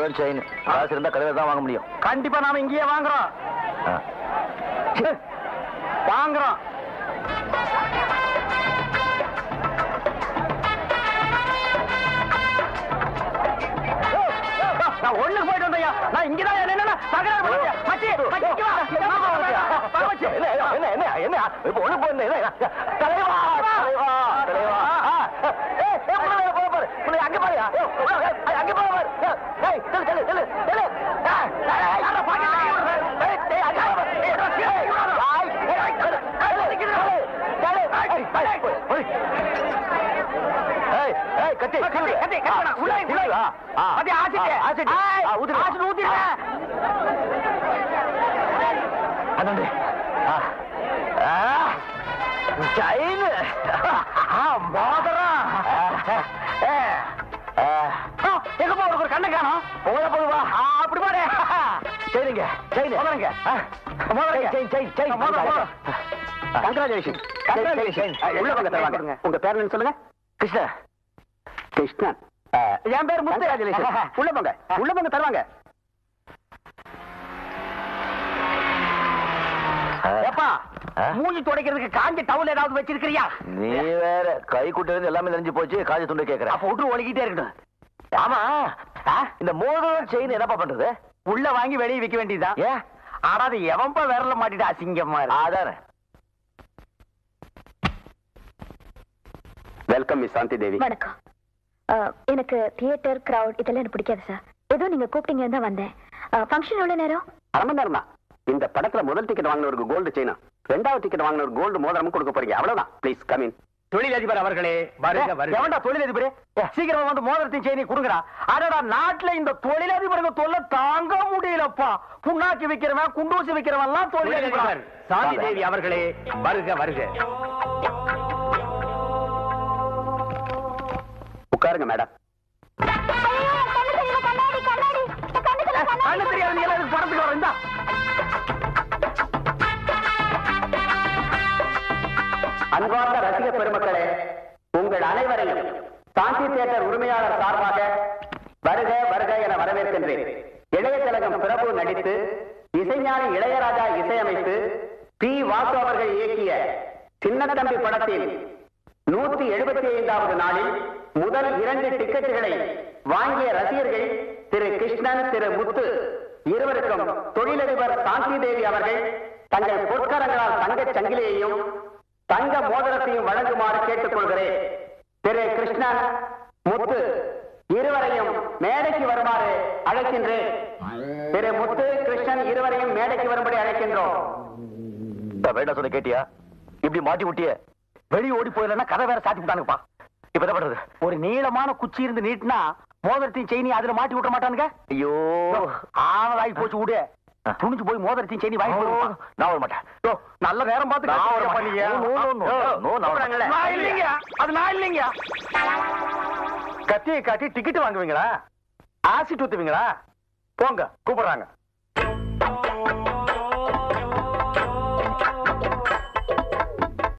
மோதிரம் செயின் காசு இருந்தா கடையில் தான் வாங்க முடியும் கண்டிப்பா நாம இங்கேயே வாங்குறோம் ஆ. வாங்குறோம் நான் ஒண்ணுக்கு போயிட்டு வந்தையா நான் இங்கதான் என்னன்னா தகராறு பண்ணலையா மச்சி மச்சி இங்க வா. இங்க வா, மச்சி. வா, மச்சி. என்ன என்ன என்ன என்ன இப்ப ஒண்ணு போய் என்ன தலைவா தலைவா தலைவா ஆ, ஏய், ஏய், புள்ள, புள்ள, பாரு. புள்ள, அங்க பாரு. ஏய், ஏய், ஏய், அங்க பாரு, பாரு. ஏய், செல்லு, செல்லு, செல்லு, செல்லு. ஏய், ஏய், ஏய், யாரோ பாக்கெட்ல கை விடுறாரு. ஏய், ஏய், அங்க பாரு. ஏய், ஏய், ஏய், ஏய், ஏய், செல்லு, செல்லு, செல்லு, செல்லு. ஏய், ஏய், போய், போய். ஏய், ஏய், கத்தி, கத்தி, கத்தி, கத்தி வேணாம். உள்ள, உள்ள. ஆ, ஆ. மச்சி, ஆசிட்டு. ஆ, ஆசிட்டு. ஏய், ஆ, ஊத்திடு. ஆசிட்டு ஊத்திடுங்க. அண்ணே செயின் மோதிரம். ஆ, எங்க போ உனக்கு ஒரு கண்ணை காணோம் போத போதுவா ஆ, அப்படி போடு சரிங்க செயின் மோதிரங்க. மோதிரங்க. செயின் செயின் செயின் மோதிரம், மோதிரம். Congratulation Congratulations. உள்ள வாங்க, தருவாங்க. உங்க பேர் என்ன சொல்லுங்க கிருஷ்ணா கிருஷ்ணன் என் பேர் முத்து உள்ள போங்க உள்ள போங்க தருவாங்க ஏப்பா ஆ? மூஞ்சி துடைக்கிறதுக்கு காஞ்ச டவுல் ஏதாவது வச்சிருக்கிறியா நீ வேற கை குட்டிருந்து எல்லாமே தெரிஞ்சு போச்சு காஜி துண்டு கேக்குற அப்ப விட்டு ஒழுகிட்டே இருக்கட்டும் ஆமா ஆ? இந்த மோதிரம் செயின் என்னப்பா பண்றது உள்ள வாங்கி வெளியே விக்க வேண்டியதுதான் ஏன் ஆனா அது எவன்பா விரல மாட்டிட்டு அசிங்கமா இருக்கு அதானே வெல்கம் மிஸ் சாந்தி தேவி வணக்கம் அஹ், எனக்கு தியேட்டர் கிரவுட் இதெல்லாம் எனக்கு பிடிக்காது சார் ஏதோ நீங்க கூப்பிட்டீங்க தான் வந்தேன் ஃபங்க்ஷன் எவ்வளவு நேரம் அரை மணி நேரம் தான் இந்த படத்துல முதல் டிக்கெட் வாங்கினவருக்கு கோல்டு செயினும் ரெண்டாவது டிக்கெட் வாங்கினவருக்கு கோல்டு மோதிரமும் கொடுக்க போறீங்க அவ்வளவுதான் ப்ளீஸ் கமின் தொழிலதிபர் அவர்களே வருக வருக எவன்டா தொழிலதிபரே சீக்கிரமா வந்து மோதிரத்தையும் செயினி கொடுங்கடா அடடா நாட்டுல இந்த தொழிலதிபருக்கு தொல்லை தாங்க முடியலப்பா புண்ணாக்கி விக்கிறவன் குண்டூசி விக்கிறவன் எல்லாம் தொழிலதிபர் சாந்தி தேவி அவர்களே வருக வருக உட்காருங்க மேடம் கண்ணு தெரியாது நீ எல்லாம் இதுக்கு படத்துக்கு வர இந்தா அன்பார்ந்த ரசிக பெருமக்களே உங்கள் அனைவரையும் சாந்தி தியேட்டர் உரிமையாளர் சார்பாக வருக வருக என வரவேற்கின்றேன் இளைய திலகம் பிரபு நடித்து இசைஞானி இளையராஜா இசையமைத்து பி வாசு அவர்கள் இயக்கிய சின்னத்தம்பி படத்தில் நூத்தி எழுபத்தி ஐந்தாவது நாளில் முதல் இரண்டு டிக்கெட்டுகளை வாங்கிய ரசிகர்கள் திரு கிருஷ்ணன் திரு முத்து இருவருக்கும் தொழிலதிபர் சாந்தி தேவி அவர்கள் தங்கள் பொற்கரங்களால் தங்கச் சங்கிலியையும் தங்க மோதிரத்தையும் வழங்குமாறு கேட்டுக்கொள்கிறேன் திரு கிருஷ்ணன் முத்து இருவரையும் மேடைக்கு வருமாறு அழைக்கின்றேன் திரு முத்து கிருஷ்ணன் இருவரையும் மேடைக்கு வரும்படி அழைக்கின்றோம் வேண்டாம் சொன்ன கேட்டியா இப்படி மாட்டி விட்டிய வெளியே ஓடி போயிடலன்னா கதை வேற சாத்தி விட்டானுங்கப்பா இப்ப என்ன பண்றது ஒரு நீளமான குச்சி இருந்து நீட்டினா மோதிரத்தையும் செயினி அதுல மாட்டி விட்ட மாட்டானுங்க ஐயோ ஆனதாகி போச்சு விடு துணிஞ்சு போய் மோதிரத்தையும் செயினி வாங்கி போடுவான் நான் வர மாட்டேன் யோ, நல்ல நேரம் பார்த்து நான் வர கட்டியா மாட்டேன். பண்ணீங்க. No, no, no, no, no, நான் வர மாட்டேன். நான் இல்லைங்க அது நான் இல்லைங்க கத்தியை காட்டி டிக்கெட் வாங்குவீங்களா ஆசிட் ஊத்துவீங்களா போங்க கூப்பிடுறாங்க